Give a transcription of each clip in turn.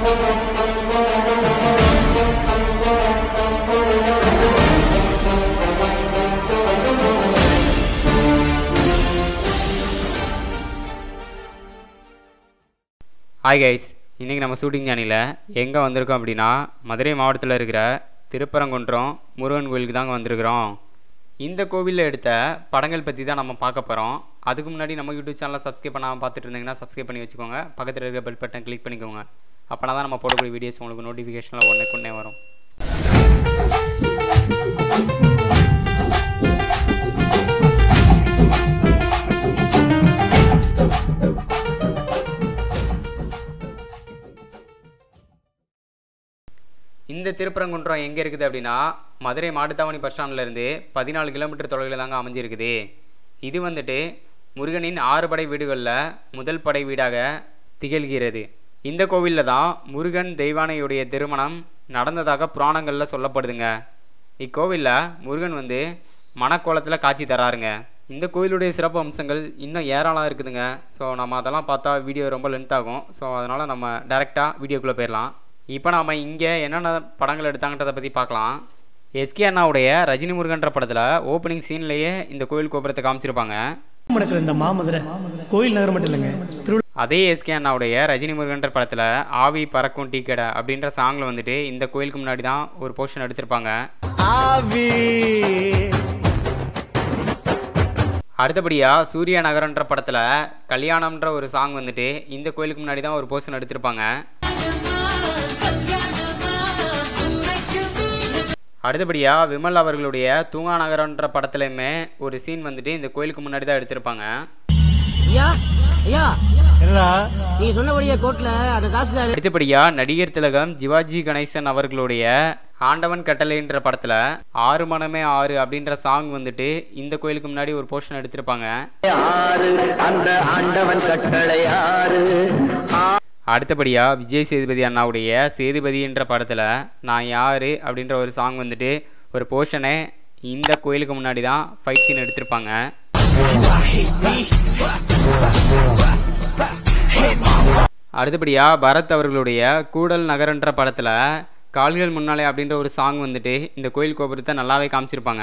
hi guys இன்றைக்கி நம்ம shooting சேனலில் எங்கே வந்திருக்கோம் அப்படின்னா மதுரை மாவட்டத்தில் இருக்கிற திருப்பரங்குன்றம் முருகன் கோயிலுக்கு தாங்க வந்திருக்கிறோம் இந்த கோவிலில் எடுத்த படங்கள் பற்றி தான் நம்ம பார்க்க போகிறோம் அதுக்கு முன்னாடி நம்ம யூடியூப் சேனலை சப்ஸ்கிரைப் பண்ணாமல் பார்த்துட்டு இருந்தீங்கன்னா சப்ஸ்கிரைப் பண்ணி வச்சுக்கோங்க பக்கத்தில் இருக்கிற பெல் பட்டன் கிளிக் பண்ணிக்கோங்க அப்போனா தான் நம்ம போடக்கூடிய வீடியோஸ் உங்களுக்கு நோட்டிஃபிகேஷனில் ஒன்றே கொண்டே வரும் இந்த திருப்பரங்குன்றம் எங்கே இருக்குது அப்படின்னா மதுரை மாட்டுத்தாவணி பஸ் ஸ்டாண்ட்லேருந்து பதினாலு கிலோமீட்டர் தொலைவில் தாங்க அமைஞ்சிருக்குது இது வந்துட்டு முருகனின் ஆறு படை வீடுகளில் முதல் படை வீடாக திகழ்கிறது இந்த கோவிலில் தான் முருகன் தெய்வானையுடைய திருமணம் நடந்ததாக புராணங்களில் சொல்லப்படுதுங்க இக்கோவிலில் முருகன் வந்து மணக்கோலத்தில் காட்சி தராருங்க இந்த கோயிலுடைய சிறப்பு அம்சங்கள் இன்னும் ஏராளம் இருக்குதுங்க ஸோ நம்ம அதெல்லாம் பார்த்தா வீடியோ ரொம்ப லென்த் ஆகும் ஸோ அதனால் நம்ம டேரெக்டாக வீடியோக்குள்ளே போயிடலாம் இப்போ நாம் இங்கே என்னென்ன படங்கள் எடுத்தாங்கன்றதை பற்றி பார்க்கலாம் எஸ்கே அண்ணாவுடைய ரஜினி முருகன்ற படத்தில் ஓப்பனிங் சீன்லேயே இந்த கோயில் கோபுரத்தை காமிச்சிருப்பாங்க நடக்கிற இந்த மாமதுரை கோயில் நகரம் மட்டும் இல்லைங்க திருவிழா அதே எஸ்கே அண்ணாவுடைய ரஜினி முருகன்ற படத்தில் ஆவி பறக்கும் டீ கடை அப்படின்ற சாங்கில் வந்துட்டு இந்த கோயிலுக்கு முன்னாடி தான் ஒரு போர்ஷன் எடுத்திருப்பாங்க அடுத்தபடியாக சூரிய நகரன்ற படத்தில் கல்யாணம்ன்ற ஒரு சாங் வந்துட்டு இந்த கோயிலுக்கு முன்னாடி தான் ஒரு போர்ஷன் எடுத்திருப்பாங்க அடுத்தபடியாக விமல் அவர்களுடைய தூங்கா நகரன்ற படத்துலையுமே ஒரு சீன் வந்துட்டு இந்த கோயிலுக்கு முன்னாடி தான் எடுத்திருப்பாங்க ஐயா ஐயா என்னடா நீங்க சொன்னபடியே கோர்ட்ல அந்த காசுதாரு அடுத்தபடியாக நடிகர் திலகம் சிவாஜி கணேசன் அவர்களுடைய ஆண்டவன் கட்டளைன்ற படத்தில் ஆறு மனமே ஆறு அப்படின்ற சாங் வந்துட்டு இந்த கோயிலுக்கு முன்னாடி ஒரு போர்ஷன் எடுத்திருப்பாங்க அடுத்தபடியாக விஜய் சேதுபதி அண்ணாவுடைய சேதுபதின்ற படத்தில் நான் யாரு அப்படின்ற ஒரு சாங் வந்துட்டு ஒரு போர்ஷனை இந்த கோயிலுக்கு முன்னாடி தான் ஃபைட் சீன் எடுத்திருப்பாங்க அடுத்தபடியாக பரத் அவர்களுடைய கூடல் நகரன்ற படத்தில் கால்கள் முன்னாலே அப்படின்ற ஒரு சாங் வந்துட்டு இந்த கோயில் கோபுரத்தை நல்லாவே காமிச்சிருப்பாங்க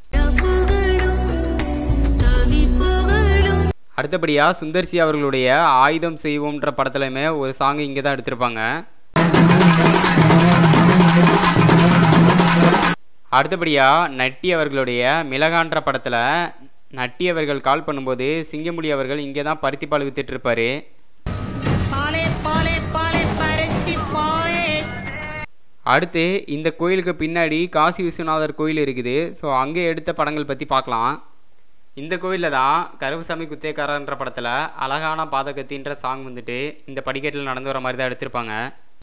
அடுத்தபடியாக சுந்தர்சி அவர்களுடைய ஆயுதம் செய்வோம்ன்ற படத்துலையுமே ஒரு சாங் இங்கே தான் எடுத்திருப்பாங்க அடுத்தபடியாக நட்டி அவர்களுடைய மிளகான்ற படத்தில் நட்டி அவர்கள் கால் பண்ணும்போது சிங்கமுடி அவர்கள் இங்கே தான் பருத்திப்பால் வித்துட்டு இருப்பாரு பாலே பாலே பாலே பருத்தி பாலே அடுத்து இந்த கோயிலுக்கு பின்னாடி காசி விஸ்வநாதர் கோயில் இருக்குது ஸோ அங்கே எடுத்த படங்கள் பற்றி பார்க்கலாம் இந்த கோயிலில் தான் கருப்புசாமி குத்தேக்காரன்ற படத்தில் அழகான பாதகத்தின்ற சாங் வந்துட்டு இந்த படிக்கட்டில் நடந்து வர மாதிரி தான் எடுத்திருப்பாங்க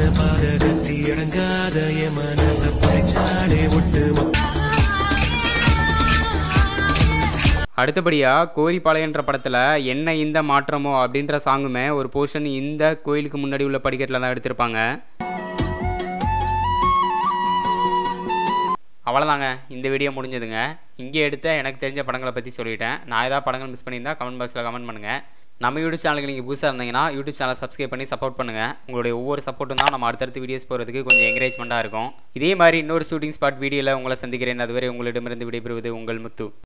அடுத்தபடியாக கோரிப்பாளையன்ற படத்தில் என்ன இந்த மாற்றமோ அப்படின்ற சாங்குமே ஒரு போர்ஷன் இந்த கோயிலுக்கு முன்னாடி உள்ள படிக்கட்டில் தான் எடுத்திருப்பாங்க அவ்வளோதாங்க இந்த வீடியோ முடிஞ்சதுங்க இங்கே எடுத்த எனக்கு தெரிஞ்ச படங்களை பற்றி சொல்லிட்டேன் நான் ஏதாவது படங்கள் மிஸ் பண்ணியிருந்தா கமெண்ட் பாக்ஸில் கமெண்ட் பண்ணுங்கள் நம்ம யூடியூப் சேனலுக்கு நீங்கள் புதுசாக இருந்தீங்கன்னா யூடியூப் சேனலை சப்ஸ்கிரைப் பண்ணி சப்போர்ட் பண்ணுங்கள் உங்களுடைய ஒவ்வொரு சப்போர்ட்டும் தான் நம்ம அடுத்தடுத்து வீடியோஸ் போகிறதுக்கு கொஞ்சம் என்கரேஜ்மெண்ட்டாக இருக்கும் இதே மாதிரி இன்னொரு ஷூட்டிங் ஸ்பாட் வீடியோவில் உங்களை சந்திக்கிறேன் அதுவரை உங்களிடமிருந்து விடைபெறுவது உங்கள் முத்து